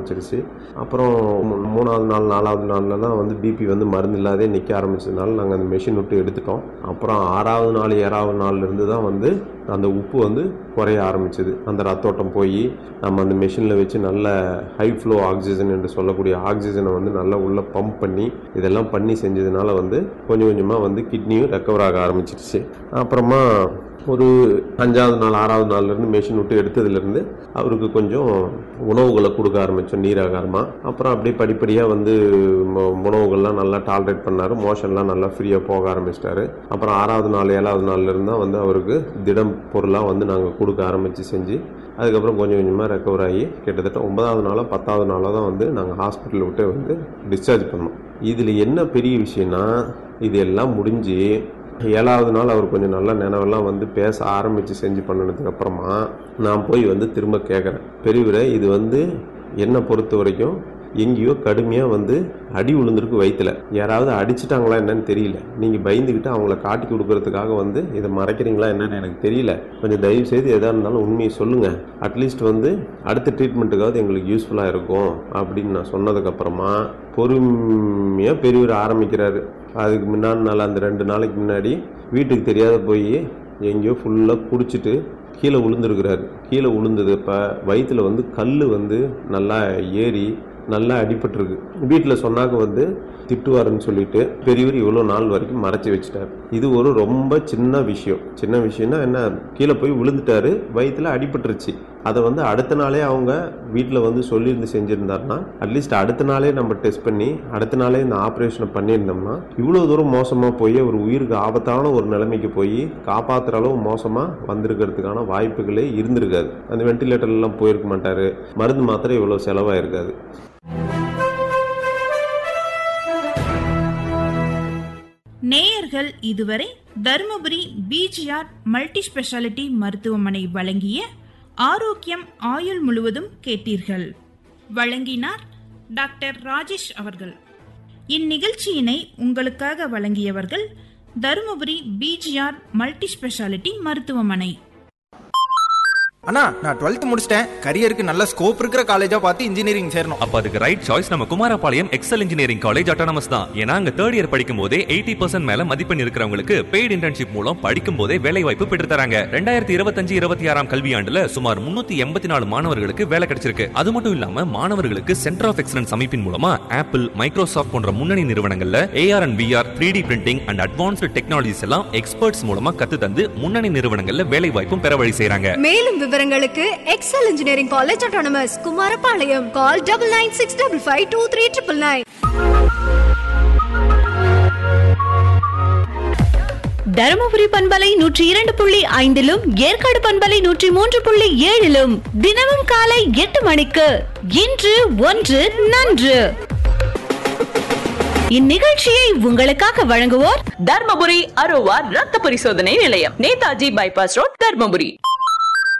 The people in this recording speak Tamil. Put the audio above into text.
ஆரம்பிச்சிருச்சு அப்புறம் மூ- மூணாவது நாள் நாலாவது நாளில் தான் வந்து பிபி வந்து மருந்து இல்லாதே நிற்க ஆரம்பிச்சதுனால நாங்கள் அந்த மெஷின் விட்டு எடுத்துட்டோம் அப்புறம் ஆறாவது நாள் ஏழாவது நாள்ல இருந்து தான் வந்து அந்த உப்பு வந்து குறைய ஆரம்பிச்சது அந்த ரத்தோட்டம் போய் நம்ம அந்த மெஷினில் வச்சு நல்ல ஹை ஃப்ளோ ஆக்சிஜன் என்று சொல்லக்கூடிய ஆக்சிஜனை வந்து நல்லா உள்ளே பம்ப் பண்ணி இதெல்லாம் பண்ணி செஞ்சதுனால வந்து கொஞ்சம் கொஞ்சமாக வந்து கிட்னியும் ரெக்கவர் ஆக ஆரம்பிச்சிருச்சு அப்புறமா ஒரு அஞ்சாவது நாள் ஆறாவது நாள்லேருந்து மெஷின் விட்டு எடுத்ததுலேருந்து அவருக்கு கொஞ்சம் உணவுகளை கொடுக்க ஆரம்பித்தோம் நீராகாரமாக அப்புறம் அப்படியே படிப்படியாக வந்து ம- உணவுகள்லாம் நல்லா டாலரேட் பண்ணார் மோஷன்லாம் நல்லா ஃப்ரீயாக போக ஆரம்பிச்சிட்டாரு அப்புறம் ஆறாவது நாள் ஏழாவது நாள்லேருந்து தான் வந்து அவருக்கு திடம் பொருளாக வந்து நாங்கள் கொடுக்க ஆரம்பித்து செஞ்சு அதுக்கப்புறம் கொஞ்சம் கொஞ்சமாக ரெக்கவர் ஆகி கிட்டத்தட்ட ஒன்பதாவது நாளோ பத்தாவது நாளோ தான் வந்து நாங்கள் ஹாஸ்பிட்டல் விட்டு வந்து டிஸ்சார்ஜ் பண்ணோம் இதில் என்ன பெரிய விஷயம்னா இது எல்லாம் முடிஞ்சு ஏழாவது நாள் அவர் கொஞ்சம் நல்ல நினைவெல்லாம் வந்து பேச ஆரம்பித்து செஞ்சு பண்ணினதுக்கு அப்புறமா நான் போய் வந்து திரும்ப கேட்குறேன் பெரியவரே இது வந்து என்னை பொறுத்த வரைக்கும் எங்கேயோ கடுமையாக வந்து அடி விழுந்திருக்கு வயிற்றுல யாராவது அடிச்சிட்டாங்களா என்னன்னு தெரியல நீங்கள் பயந்துக்கிட்டு அவங்கள காட்டி கொடுக்கறதுக்காக வந்து இதை மறைக்கிறீங்களா என்னன்னு எனக்கு தெரியல கொஞ்சம் தயவு செய்து எதாக இருந்தாலும் உண்மையை சொல்லுங்கள் அட்லீஸ்ட் வந்து அடுத்த ட்ரீட்மெண்ட்டுக்காவது எங்களுக்கு யூஸ்ஃபுல்லாக இருக்கும் அப்படின்னு நான் சொன்னதுக்கப்புறமா பொறுமையாக பெரியவர் ஆரம்பிக்கிறாரு அதுக்கு முன்னாடி நாள் அந்த ரெண்டு நாளைக்கு முன்னாடி வீட்டுக்கு தெரியாத போய் எங்கேயோ ஃபுல்லாக குடிச்சிட்டு கீழே விழுந்துருக்கிறாரு கீழே விழுந்தது இப்போ வயிற்றுல வந்து கல் வந்து நல்லா ஏறி நல்லா அடிபட்டிருக்கு வீட்டில் சொன்னாக்க வந்து திட்டுவாருன்னு சொல்லிட்டு பெரியவர் இவ்வளோ நாள் வரைக்கும் மறைச்சி வச்சுட்டார் இது ஒரு ரொம்ப சின்ன விஷயம் சின்ன விஷயம்னா என்ன கீழே போய் விழுந்துட்டாரு வயிற்றுல அடிபட்டுருச்சு அதை வந்து அடுத்த நாளே அவங்க வீட்டில் வந்து சொல்லியிருந்து செஞ்சுருந்தாருன்னா அட்லீஸ்ட் அடுத்த நாளே நம்ம டெஸ்ட் பண்ணி அடுத்த நாளே இந்த ஆப்ரேஷனை பண்ணியிருந்தோம்னா இவ்வளோ தூரம் மோசமாக போய் ஒரு உயிருக்கு ஆபத்தான ஒரு நிலைமைக்கு போய் காப்பாற்றுற அளவு மோசமாக வந்திருக்கிறதுக்கான வாய்ப்புகளே இருந்திருக்காது அந்த வெண்டிலேட்டர்லாம் போயிருக்க மாட்டார் மருந்து மாத்திரை இவ்வளோ செலவாயிருக்காது நேயர்கள் இதுவரை தருமபுரி பிஜிஆர் மல்டி ஸ்பெஷாலிட்டி மருத்துவமனை வழங்கிய ஆரோக்கியம் ஆயுள் முழுவதும் கேட்டீர்கள் வழங்கினார் டாக்டர் ராஜேஷ் அவர்கள் இந்நிகழ்ச்சியினை உங்களுக்காக வழங்கியவர்கள் தருமபுரி பிஜிஆர் மல்டி ஸ்பெஷாலிட்டி மருத்துவமனை அண்ணா நான் டுவெல்த் முடிச்சிட்டேன் கரியருக்கு நல்ல ஸ்கோப் இருக்கிற காலேஜா பார்த்து இன்ஜினியரிங் சேரணும் அப்ப அதுக்கு ரைட் சாய்ஸ் நம்ம Kumarapalayam Excel engineering college autonomous தான் ஏன்னா அங்க தேர்ட் இயர் படிக்கும் போதே எயிட்டி பர்சன்ட் மேல மதிப்பெண் இருக்கிறவங்களுக்கு பெய்டு இன்டர்ன்ஷிப் மூலம் படிக்கும் போதே வேலை வாய்ப்பு பெற்று தராங்க ரெண்டாயிரத்தி இருபத்தஞ்சு இருபத்தி ஆறாம் கல்வியாண்டுல சுமார் முன்னூத்தி எண்பத்தி நாலு மாணவர்களுக்கு வேலை கிடைச்சிருக்கு அது மட்டும் இல்லாம மாணவர்களுக்கு சென்டர் ஆஃப் எக்ஸலன்ஸ் அமைப்பின் மூலமா ஆப்பிள் மைக்ரோசாஃப்ட் போன்ற முன்னணி நிறுவனங்கள்ல AR and VR three D printing and advanced technologies எல்லாம் எக்ஸ்பர்ட்ஸ் மூலமா கத்து தந்து முன்னணி நிறுவனங்கள்ல வேலை வாய்ப்பும் பெற வழி செய்றாங்க மேலும் விவரங்களுக்கு Excel engineering college autonomous Kumarapalayam call double nine six double five two three triple nine Dharmapuri பண்பலை நூற்றி இரண்டு புள்ளி ஐந்திலும் ஏற்காடு பண்பலை நூற்றி மூன்று புள்ளி ஏழிலும் தினமும் காலை எட்டு மணிக்கு இன்று ஒன்று நன்று இந்நிகழ்ச்சியை உங்களுக்காக வழங்குவோர் தர்மபுரி அரோவா ரத்த பரிசோதனை நிலையம் நேதாஜி பைபாஸ் ரோட் தர்மபுரி